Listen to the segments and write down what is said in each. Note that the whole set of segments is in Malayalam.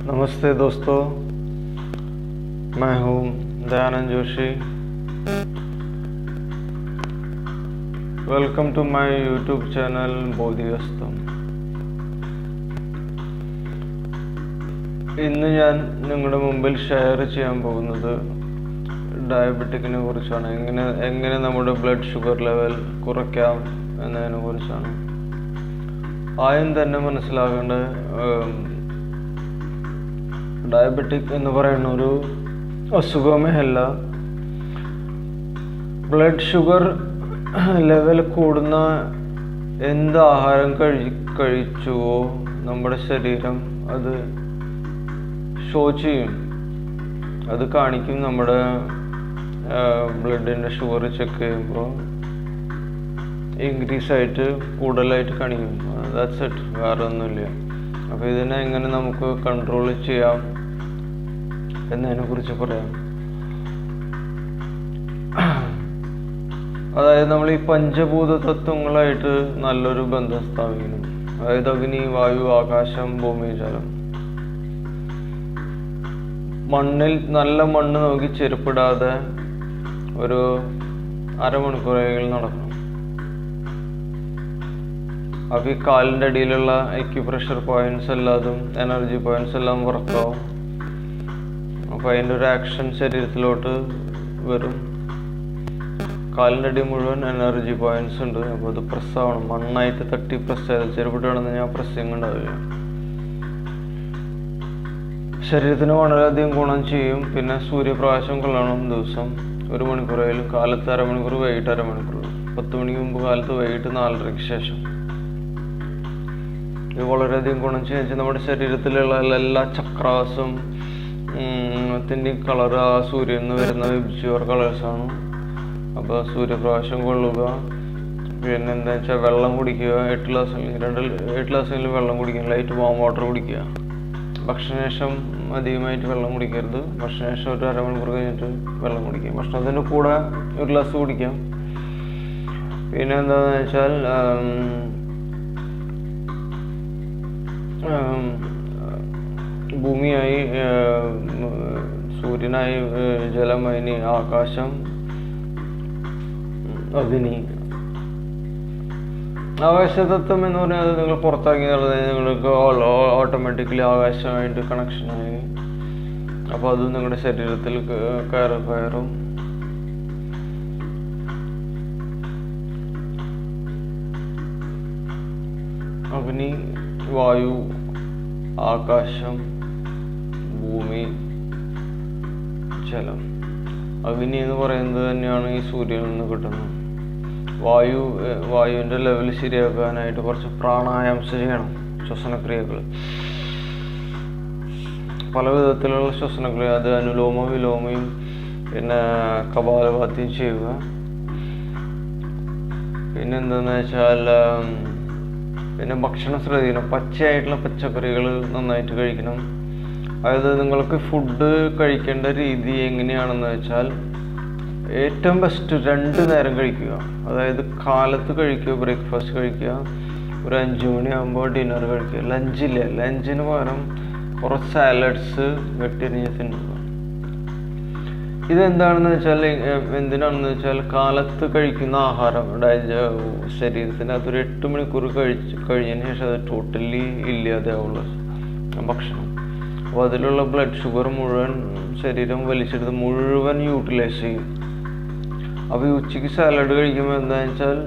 नमस्ते दोस्तों मैं हूँ Dayanand Joshi welcome to my YouTube channel ബോധിവസ്തം ഇന്ന് ഞാൻ നിങ്ങളുടെ മുമ്പിൽ ഷെയർ ചെയ്യാൻ പോകുന്നത് ഡയബറ്റിക്കിനെ കുറിച്ചാണ് എങ്ങനെ എങ്ങനെ നമ്മുടെ ബ്ലഡ് ഷുഗർ ലെവൽ കുറയ്ക്കാം എന്നതിനെ കുറിച്ചാണ് ആദ്യം തന്നെ മനസ്സിലാക്കേണ്ടത് ഡയബറ്റിക് എന്ന് പറയുന്ന ഒരു അസുഖമേ അല്ല ബ്ലഡ് ഷുഗർ ലെവൽ കൂടുന്ന എന്ത് ആഹാരം കഴി കഴിച്ചുവോ നമ്മുടെ ശരീരം അത് ഷോ ചെയ്യും അത് കാണിക്കും നമ്മുടെ ബ്ലഡിൻ്റെ ഷുഗർ ചെക്ക് ചെയ്യുമ്പോൾ ഇൻക്രീസ് ആയിട്ട് കൂടുതലായിട്ട് കാണിക്കും ദാറ്റ്സ് ഇറ്റ് വേറെ ഒന്നുമില്ല അപ്പോൾ ഇതിനെ എങ്ങനെ നമുക്ക് കൺട്രോൾ ചെയ്യാം എന്നതിനെ കുറിച്ച് പറയാം അതായത് നമ്മൾ ഈ പഞ്ചഭൂത തത്വങ്ങളായിട്ട് നല്ലൊരു ബന്ധം സ്ഥാപിക്കണം അതായത് അഗ്നി വായു ആകാശം ഭൂമി ജലം മണ്ണിൽ നല്ല മണ്ണ് നോക്കി ചെരുപ്പിടാതെ ഒരു അരമണിക്കൂറെങ്കിലും നടക്കണം അപ്പോൾ ഈ കാലിൻ്റെ അടിയിലുള്ള എക്യുപ്രഷർ പോയിന്റ്സ് എല്ലാതും എനർജി പോയിന്റ്സ് എല്ലാം വർക്കാവും അപ്പോൾ അതിൻ്റെ ഒരു ആക്ഷൻ ശരീരത്തിലോട്ട് വരും കാലിൻ്റെ അടി മുഴുവൻ എനർജി പോയിന്റ്സ് ഉണ്ട് അപ്പോൾ അത് പ്രസ് ആവണം മണ്ണായിട്ട് തട്ടി പ്രസ് ചെയ്ത് ചെരുപ്പിട്ടാണെന്ന് ഞാൻ പ്രസ്സിങ് ഉണ്ടാവില്ല ശരീരത്തിന് വളരെയധികം ഗുണം ചെയ്യും പിന്നെ സൂര്യപ്രകാശം കൊള്ളണം ദിവസം ഒരു മണിക്കൂറായാലും കാലത്ത് അരമണിക്കൂർ വൈകിട്ട് അരമണിക്കൂർ പത്ത് മണിക്ക് മുമ്പ് കാലത്ത് വൈകിട്ട് നാലരയ്ക്ക് ശേഷം ഇത് വളരെയധികം ഗുണം ചെയ്യും നമ്മുടെ ശരീരത്തിലുള്ള എല്ലാ ചക്രാസും ത്തിൻ്റെ കളർ ആ സൂര്യനിൽ നിന്ന് വരുന്ന വിബ്ജിയോർ കളേഴ്സാണ് അപ്പോൾ സൂര്യപ്രകാശം കൊള്ളുക പിന്നെ എന്താ വെച്ചാൽ വെള്ളം കുടിക്കുക എട്ട് ഗ്ലാസ് അല്ലെങ്കിൽ രണ്ട് എട്ട് ഗ്ലാസ്സെങ്കിലും വെള്ളം കുടിക്കുക ലൈറ്റ് വാം വാട്ടർ കുടിക്കുക ഭക്ഷണശേഷം അധികമായിട്ട് വെള്ളം കുടിക്കരുത് ഭക്ഷണശേഷം ഒരു അരമണിക്കൂർ കഴിഞ്ഞിട്ട് വെള്ളം കുടിക്കുക ഭക്ഷണത്തിൻ്റെ കൂടെ ഒരു ഗ്ലാസ് കുടിക്കാം പിന്നെ എന്താണെന്ന് വെച്ചാൽ ഭൂമിയായി സൂര്യനായി ജലമൈനി ആകാശം അഗ്നി ആകാശതത്വം എന്ന് പറഞ്ഞാൽ നിങ്ങൾ പുറത്താക്കി നിങ്ങൾക്ക് ഓട്ടോമാറ്റിക്കലി ആകാശമായിട്ട് കണക്ഷനായി അപ്പോൾ അത് നിങ്ങളുടെ ശരീരത്തിൽ കയറി കയറും അഗ്നി വായു ആകാശം ഭൂമി ജലം അഗ്നി എന്ന് പറയുന്നത് തന്നെയാണ് ഈ സൂര്യനിൽ നിന്ന് കിട്ടുന്നത് വായു വായുവിൻ്റെ ലെവൽ ശരിയാക്കാനായിട്ട് കുറച്ച് പ്രാണായാമം ചെയ്യണം ശ്വസനക്രിയകൾ പല വിധത്തിലുള്ള ശ്വസനക്രിയ അത് അനുലോമ വിലോമയും പിന്നെ കപാലഭാത്യം ചെയ്യുക പിന്നെ എന്താണെന്ന് വെച്ചാൽ പിന്നെ ഭക്ഷണം ശ്രദ്ധിക്കണം പച്ചയായിട്ടുള്ള പച്ചക്കറികൾ നന്നായിട്ട് കഴിക്കണം അതായത് നിങ്ങൾക്ക് ഫുഡ് കഴിക്കേണ്ട രീതി എങ്ങനെയാണെന്ന് വെച്ചാൽ ഏറ്റവും ബെസ്റ്റ് രണ്ട് നേരം കഴിക്കുക അതായത് കാലത്ത് കഴിക്കുക ബ്രേക്ക്ഫാസ്റ്റ് കഴിക്കുക ഒരു അഞ്ച് മണിയാകുമ്പോൾ ഡിന്നർ കഴിക്കുക ലഞ്ചില്ല ലഞ്ചിന് പകരം കുറച്ച് സാലഡ്സ് വെട്ടിരിഞ്ഞ് തിന്നുക ഇതെന്താണെന്ന് വെച്ചാൽ എന്തിനാണെന്ന് വെച്ചാൽ കാലത്ത് കഴിക്കുന്ന ആഹാരം ശരീരത്തിന് അതൊരു എട്ട് മണിക്കൂർ കഴിച്ച് കഴിഞ്ഞതിന് ശേഷം അത് ടോട്ടലി ഇല്ലാതെയാവുള്ള ഭക്ഷണം അപ്പോൾ അതിലുള്ള ബ്ലഡ് ഷുഗർ മുഴുവൻ ശരീരം വലിച്ചെടുത്ത് മുഴുവൻ യൂട്ടിലൈസ് ചെയ്യും അപ്പോൾ ഈ ഉച്ചയ്ക്ക് സാലഡ് കഴിക്കുമ്പോൾ എന്താണെന്ന് വെച്ചാൽ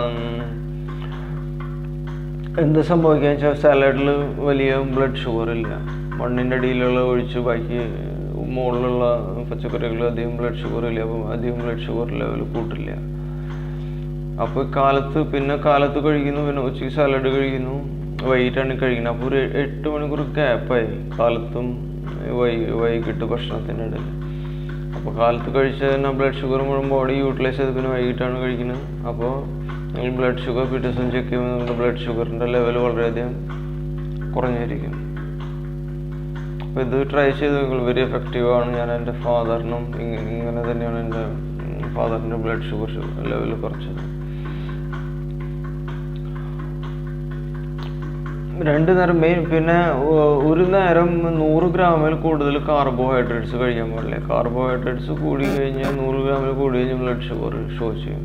എന്ത് സംഭവിക്കുക വെച്ചാൽ സാലഡിൽ വലിയ ബ്ലഡ് ഷുഗർ ഇല്ല മണ്ണിൻ്റെ അടിയിലുള്ള ഒഴിച്ച് ബാക്കി മുകളിലുള്ള പച്ചക്കറികൾ അധികം ബ്ലഡ് ഷുഗർ ഇല്ല അപ്പം അധികം ബ്ലഡ് ഷുഗർ ലെവൽ കൂട്ടില്ല അപ്പോൾ കാലത്ത് പിന്നെ കാലത്ത് കഴിക്കുന്നു പിന്നെ ഉച്ചയ്ക്ക് സാലഡ് കഴിക്കുന്നു വൈകിട്ടാണ് കഴിക്കുന്നത് അപ്പോൾ ഒരു എട്ട് മണിക്കൂർ ഗ്യാപ്പായി കാലത്തും വൈ വൈകിട്ട് ഭക്ഷണത്തിൻ്റെ ഇടയിൽ അപ്പോൾ കാലത്ത് കഴിച്ച തന്നെ ബ്ലഡ് ഷുഗർ മുഴുവൻ ബോഡി യൂട്ടിലൈസ് ചെയ്ത് പിന്നെ വൈകിട്ടാണ് കഴിക്കുന്നത് അപ്പോൾ നിങ്ങൾ ബ്ലഡ് ഷുഗർ പിറ്റേ ദിവസം ചെക്ക് ചെയ്യുമ്പോൾ നിങ്ങളുടെ ബ്ലഡ് ഷുഗറിൻ്റെ ലെവൽ വളരെയധികം കുറഞ്ഞിരിക്കും അപ്പോൾ ഇത് ട്രൈ ചെയ്ത് നിങ്ങൾ വെരി എഫക്റ്റീവാണ് ഞാൻ എൻ്റെ ഫാദറിനും ഇങ്ങനെ തന്നെയാണ് എൻ്റെ ഫാദറിൻ്റെ ബ്ലഡ് ഷുഗർ ലെവൽ കുറച്ചത് രണ്ട് നേരം മെയിൻ പിന്നെ ഒ- ഒരു നേരം നൂറ് ഗ്രാമിൽ കൂടുതൽ കാർബോഹൈഡ്രേറ്റ്സ് കഴിക്കാൻ പാടില്ല കാർബോഹൈഡ്രേറ്റ്സ് കൂടി കഴിഞ്ഞാൽ നൂറ് ഗ്രാമിൽ കൂടി കഴിഞ്ഞാൽ ബ്ലഡ് ഷുഗർ ഷോ ചെയ്യും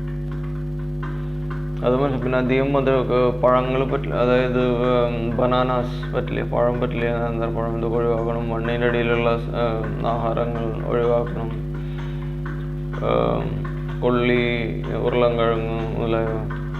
അത് മനസ്സിൽ പിന്നെ അധികം മധുരമൊക്കെ പഴങ്ങൾ പറ്റില്ല അതായത് ബനാനാസ് പറ്റില്ല പഴം പറ്റില്ല നേന്ത്രപ്പഴം ഇതൊക്കെ ഒഴിവാക്കണം മണ്ണിൻ്റെ അടിയിലുള്ള ഉം, ആഹാരങ്ങൾ ഒഴിവാക്കണം ഉം, കൊള്ളി ഉരുളൻകിഴങ്ങ് മുതലായവ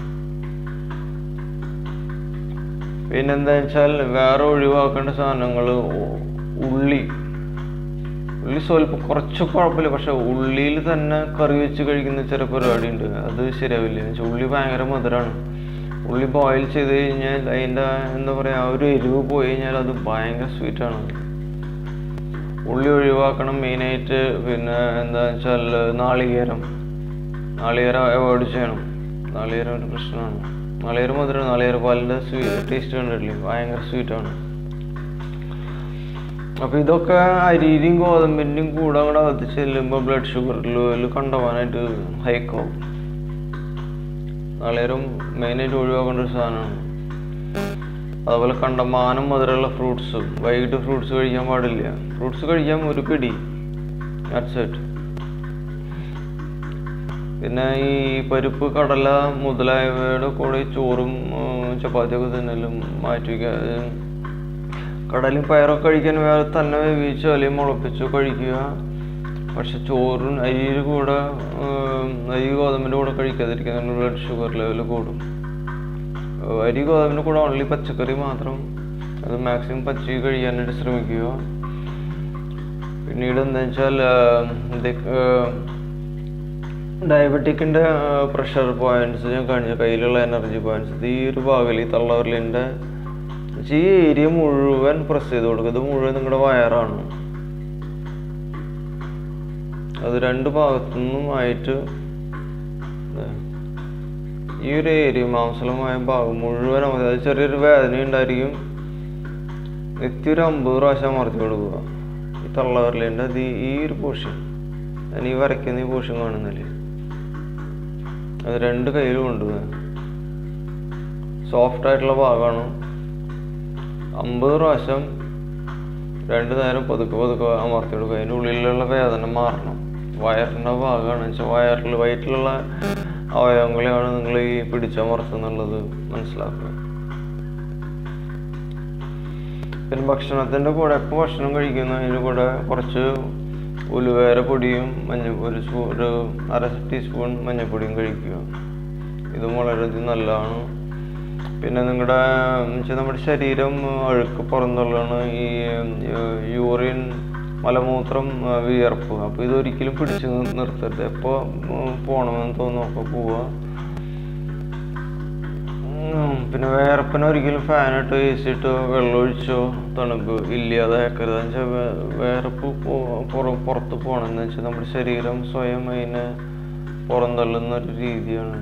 പിന്നെന്താ വെച്ചാൽ വേറെ ഒഴിവാക്കേണ്ട സാധനങ്ങൾ ഉള്ളി ഉള്ളി സ്വല്പം കുറച്ച് കുഴപ്പമില്ല പക്ഷെ ഉള്ളിയിൽ തന്നെ കറി വെച്ച് കഴിക്കുന്ന ചില പരിപാടി ഉണ്ട് അത് ശരിയാവില്ല എന്ന് വെച്ചാൽ ഉള്ളി ഭയങ്കര മധുരമാണ് ഉള്ളി ബോയിൽ ചെയ്ത് കഴിഞ്ഞാൽ അതിൻ്റെ എന്താ പറയുക ആ ഒരു എരിവ് പോയി കഴിഞ്ഞാൽ അത് ഭയങ്കര സ്വീറ്റാണ് ഉള്ളി ഒഴിവാക്കണം മെയിനായിട്ട് പിന്നെ എന്താ വെച്ചാൽ നാളികേരം നാളികേരം അവോയ്ഡ് ചെയ്യണം നാളികേരം ഒരു പ്രശ്നമാണ് നാളികേരം മധുരമാണ് നാളികേര പാലിൻ്റെ സ്വീറ്റ് ടേസ്റ്റ് കണ്ടിട്ടില്ലേ ഭയങ്കര സ്വീറ്റാണ് അപ്പോൾ ഇതൊക്കെ അരിയുടെയും ഗോതമ്പിൻ്റെയും കൂടെ അങ്ങോട്ട് അകത്ത് ചെല്ലുമ്പോൾ ബ്ലഡ് ഷുഗർ ലെവൽ കണ്ടുപോകാനായിട്ട് ഹൈക്കാവും നാളികേരം മെയിനായിട്ട് ഒഴിവാക്കേണ്ട ഒരു സാധനമാണ് അതുപോലെ കണ്ടമാനം മധുരമുള്ള ഫ്രൂട്ട്സ് വൈകിട്ട് ഫ്രൂട്ട്സ് കഴിക്കാൻ പാടില്ല ഫ്രൂട്ട്സ് കഴിക്കാൻ ഒരു പിടി ദാറ്റ്സ് ഇറ്റ് പിന്നെ ഈ പരിപ്പ് കടല മുതലായവയുടെ കൂടെ ഈ ചോറും ഉം, ചപ്പാത്തിയൊക്കെ തിന്നലും മാറ്റി വയ്ക്കുക കടലും പയറൊക്കെ കഴിക്കാൻ വേറെ തന്നെ വേവിച്ചോ അല്ലെങ്കിൽ മുളപ്പിച്ചോ കഴിക്കുക പക്ഷെ ചോറും അരിയുടെ കൂടെ ഉം, അരി ഗോതമ്പിൻ്റെ കൂടെ കഴിക്കാതിരിക്കുക ബ്ലഡ് ഷുഗർ ലെവൽ കൂടും ഏഹ് അരി ഗോതമ്പിൻ്റെ കൂടെ ഓൺലി പച്ചക്കറി മാത്രം അത് മാക്സിമം പച്ചരി കഴിയാനായിട്ട് ശ്രമിക്കുക പിന്നീട് എന്താ വെച്ചാൽ ഡയബറ്റിക്കിൻ്റെ പ്രഷർ പോയിന്റ്സ് ഞാൻ കാണിച്ച കയ്യിലുള്ള എനർജി പോയിന്റ്സ് ഇത് ഈ ഒരു ഭാഗത്തിൽ ഈ തള്ളവരലിൻ്റെ ഈ ഏരിയ മുഴുവൻ പ്രസ് ചെയ്ത് കൊടുക്കുക ഇത് മുഴുവൻ നിങ്ങളുടെ വയറാണ് അത് രണ്ട് ഭാഗത്തു നിന്നുമായിട്ട് ദേ, ഈ ഒരു ഏരിയ മാംസളമായ ഭാഗം മുഴുവൻ അമർത്തി അത് ചെറിയൊരു വേദന ഉണ്ടായിരിക്കും നിത്യം ഒരു അമ്പത് പ്രാവശ്യം അമർത്തി കൊടുക്കുക ഈ തള്ളവരലിൻ്റെ അത് ഈ- ഈ ഒരു പോർഷൻ ഞാൻ ഈ വരയ്ക്കുന്ന ഈ പോർഷൻ കാണുന്നില്ലേ അത് രണ്ട് കയ്യിലും കൊണ്ടുപോകുക സോഫ്റ്റ് ആയിട്ടുള്ള ഭാഗമാണ് അമ്പത് പ്രാവശ്യം രണ്ട് നേരം പതുക്കെ പതുക്കെ അമർത്തി കൊടുക്കുക അതിൻ്റെ ഉള്ളിലുള്ള വേദന മാറണം വയറിൻ്റെ ഭാഗമാണ് വെച്ചാൽ വയറിൽ വയറ്റിലുള്ള അവയവങ്ങളെയാണ് നിങ്ങൾ ഈ പിടിച്ചമർത്തുന്നുള്ളത് മനസ്സിലാക്കുക പിന്നെ ഭക്ഷണത്തിൻ്റെ കൂടെ എപ്പോൾ ഭക്ഷണം കഴിക്കുന്നതിൻ്റെ കൂടെ കുറച്ച് ഉലുവേര പൊടിയും മഞ്ഞ ഒരു സ്പൂ ഒരു അര ടീസ്പൂൺ മഞ്ഞൾപ്പൊടിയും കഴിക്കുക ഇതും വളരെയധികം നല്ലതാണ് പിന്നെ നിങ്ങളുടെ വെച്ചാൽ നമ്മുടെ ശരീരം അഴുക്ക് പുറന്തള്ളാണ് ഈ യൂറിൻ മലമൂത്രം ആ, വിയർപ്പ് അപ്പോൾ ഇതൊരിക്കലും പിടിച്ച് നി- നിർത്തരുത് എപ്പോൾ പോകണമെന്ന് തോന്നുന്നു അപ്പോൾ പോവുക ഉം, പിന്നെ വേർപ്പിന് ഒരിക്കലും ഫാനിട്ടോ എ സി ഇട്ടോ വെള്ളം ഒഴിച്ചോ തണുപ്പ് ഇല്ലാതാക്കരുത് എന്ന് വെച്ചാൽ വേർപ്പ് പോ- പുറ- പുറത്ത് പോകണമെന്ന് വെച്ചാൽ നമ്മുടെ ശരീരം സ്വയം അതിനെ പുറന്തള്ളുന്ന ഒരു രീതിയാണ്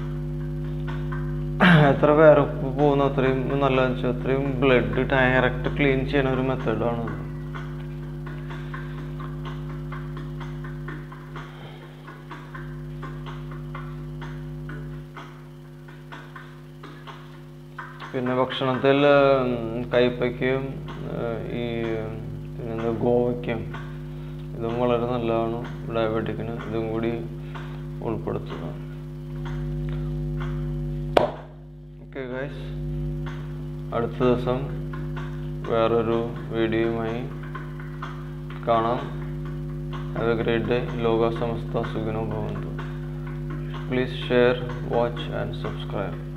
എത്ര വേർപ്പ് പോകുന്ന അത്രയും നല്ലതെന്ന് വെച്ചാൽ അത്രയും ബ്ലഡ് ഡയറക്റ്റ് ക്ലീൻ ചെയ്യുന്ന ഒരു മെത്തേഡാണ് പിന്നെ ഭക്ഷണത്തിൽ ഉം, കൈപ്പയ്ക്കും ഏഹ്, ഈ പിന്നെന്താ ഗോവയ്ക്കും ഇതും വളരെ നല്ലതാണ് ഡയബറ്റിക്കിന് ഇതും കൂടി ഉൾപ്പെടുത്തുക ഓക്കെ ഗൈസ് അടുത്ത ദിവസം വേറൊരു വീഡിയോയുമായി കാണാം ഹാവ് എ ഗ്രേറ്റ് ഡേ ലോക സമസ്ത സുഖിനോ ഭവന്തു please share watch and subscribe